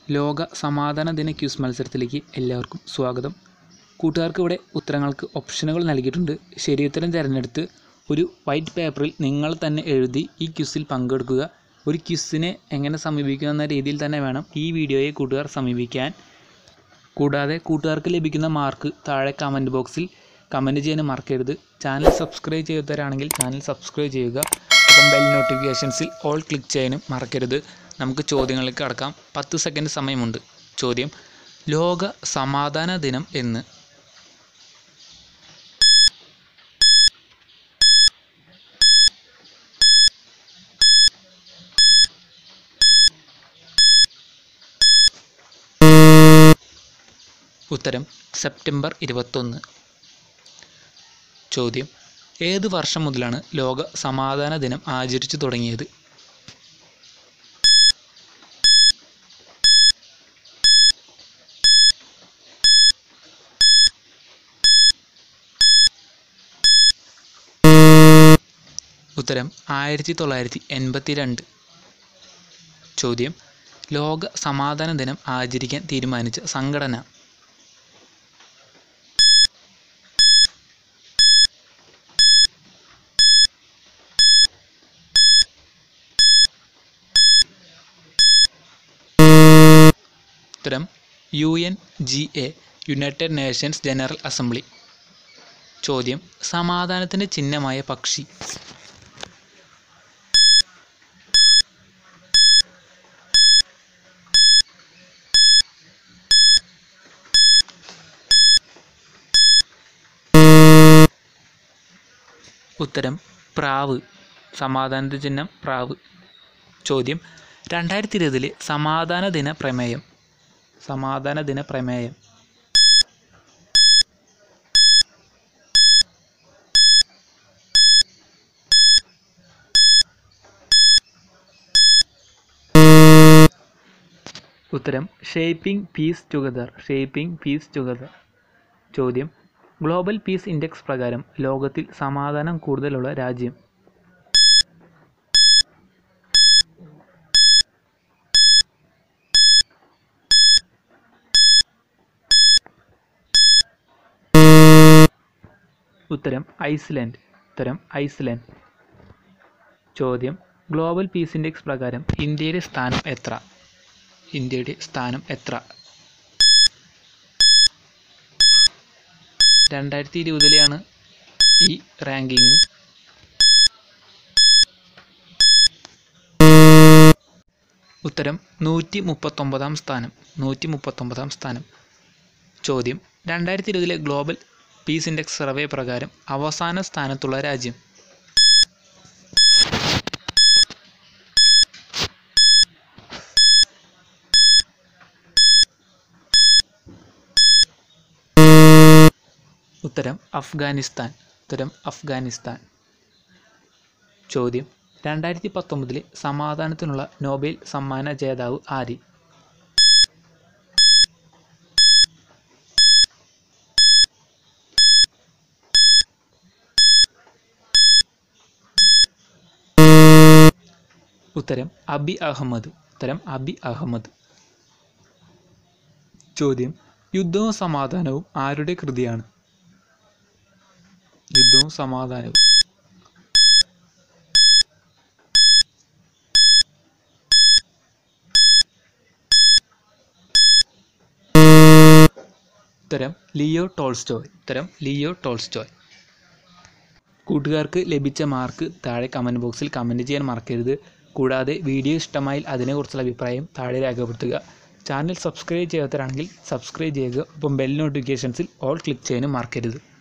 ലോക സമാധാന ദിന ക്യൂസ് മത്സരത്തിലേക്ക് എല്ലാവർക്കും സ്വാഗതം കൂട്ടുകാർക്ക് ഇവിടെ ഉത്തരങ്ങൾക്ക് ഓപ്ഷനുകൾ നൽകിയിട്ടുണ്ട് ശരിയുത്തരം തിരഞ്ഞെടുത്ത് ഒരു വൈറ്റ് പേപ്പറിൽ നിങ്ങൾ തന്നെ എഴുതി ഈ ക്യൂസിൽ പങ്കെടുക്കുക ഒരു ക്യൂസിനെ എങ്ങനെ സമീപിക്കുക എന്ന രീതിയിൽ തന്നെ വേണം ഈ വീഡിയോയെ കൂട്ടുകാർ സമീപിക്കാൻ കൂടാതെ കൂട്ടുകാർക്ക് ലഭിക്കുന്ന മാർക്ക് താഴെ കമൻറ്റ് ബോക്സിൽ കമൻറ്റ് ചെയ്യാൻ മറക്കരുത് ചാനൽ സബ്സ്ക്രൈബ് ചെയ്യാത്തവരാണെങ്കിൽ ചാനൽ സബ്സ്ക്രൈബ് ചെയ്യുക ഒപ്പം ബെൽ നോട്ടിഫിക്കേഷൻസിൽ ഓൾ ക്ലിക്ക് ചെയ്യാനും മറക്കരുത് നമുക്ക് ചോദ്യങ്ങളിലേക്ക് കടക്കാം പത്ത് സെക്കൻഡ് സമയമുണ്ട് ചോദ്യം ലോക സമാധാന ദിനം എന്ന് ഉത്തരം സെപ്റ്റംബർ ഇരുപത്തൊന്ന് ചോദ്യം ഏത് വർഷം മുതലാണ് ലോക സമാധാന ദിനം ആചരിച്ചു തുടങ്ങിയത് ഉത്തരം ആയിരത്തി തൊള്ളായിരത്തി എൺപത്തി രണ്ട് ചോദ്യം ലോക സമാധാന ദിനം ആചരിക്കാൻ തീരുമാനിച്ച സംഘടന ഉത്തരം U N G A United Nations General Assembly ചോദ്യം സമാധാനത്തിൻ്റെ ചിഹ്നമായ പക്ഷി ഉത്തരം പ്രാവ് സമാധാനത്തിൻ്റെ ചിഹ്നം പ്രാവ് ചോദ്യം രണ്ടായിരത്തി ഇരുപതിലെ സമാധാന ദിന പ്രമേയം സമാധാന ദിന പ്രമേയം ഉത്തരം shaping peace together shaping peace together ചോദ്യം ഗ്ലോബൽ പീസ് ഇൻഡെക്സ് പ്രകാരം ലോകത്തിൽ സമാധാനം കൂടുതലുള്ള രാജ്യം ഉത്തരം ഐസ്ലാൻഡ് ഉത്തരം ഐസ്ലാൻഡ് ചോദ്യം ഗ്ലോബൽ പീസ് ഇൻഡെക്സ് പ്രകാരം ഇന്ത്യയുടെ സ്ഥാനം എത്ര ഇന്ത്യയുടെ സ്ഥാനം എത്ര രണ്ടായിരത്തി ഇരുപതിലെയാണ് ഈ റാങ്കിങ് ഉത്തരം നൂറ്റി മുപ്പത്തൊമ്പതാം സ്ഥാനം നൂറ്റി മുപ്പത്തൊമ്പതാം സ്ഥാനം ചോദ്യം രണ്ടായിരത്തി ഇരുപതിലെ ഗ്ലോബൽ പീസ് ഇൻഡെക്സ് സർവേ പ്രകാരം അവസാന സ്ഥാനത്തുള്ള രാജ്യം ഉത്തരം അഫ്ഗാനിസ്ഥാൻ ഉത്തരം അഫ്ഗാനിസ്ഥാൻ ചോദ്യം രണ്ടായിരത്തി പത്തൊമ്പതിലെ സമാധാനത്തിനുള്ള നോബൽ സമ്മാന ജേതാവ് ആര് ഉത്തരം അബി അഹമ്മദ് ഉത്തരം അബി അഹമ്മദ് ചോദ്യം യുദ്ധവും സമാധാനവും ആരുടെ കൃതിയാണ് യുദ്ധവും സമാധാനവും ഉത്തരം ലിയോ ടോൾസ്റ്റോയ് ഉത്തരം ലിയോ ടോൾസ്റ്റോയ് കൂട്ടുകാർക്ക് ലഭിച്ച മാർക്ക് താഴെ കമൻറ്റ് ബോക്സിൽ കമൻറ്റ് ചെയ്യാൻ മറക്കരുത് കൂടാതെ വീഡിയോ ഇഷ്ടമായാൽ അതിനെക്കുറിച്ചുള്ള അഭിപ്രായം താഴെ രേഖപ്പെടുത്തുക ചാനൽ സബ്സ്ക്രൈബ് ചെയ്യാത്തവരാണെങ്കിൽ സബ്സ്ക്രൈബ് ചെയ്യുക ഒപ്പം ബെൽ നോട്ടിഫിക്കേഷൻസിൽ ഓൾ ക്ലിക്ക് ചെയ്യാനും മറക്കരുത്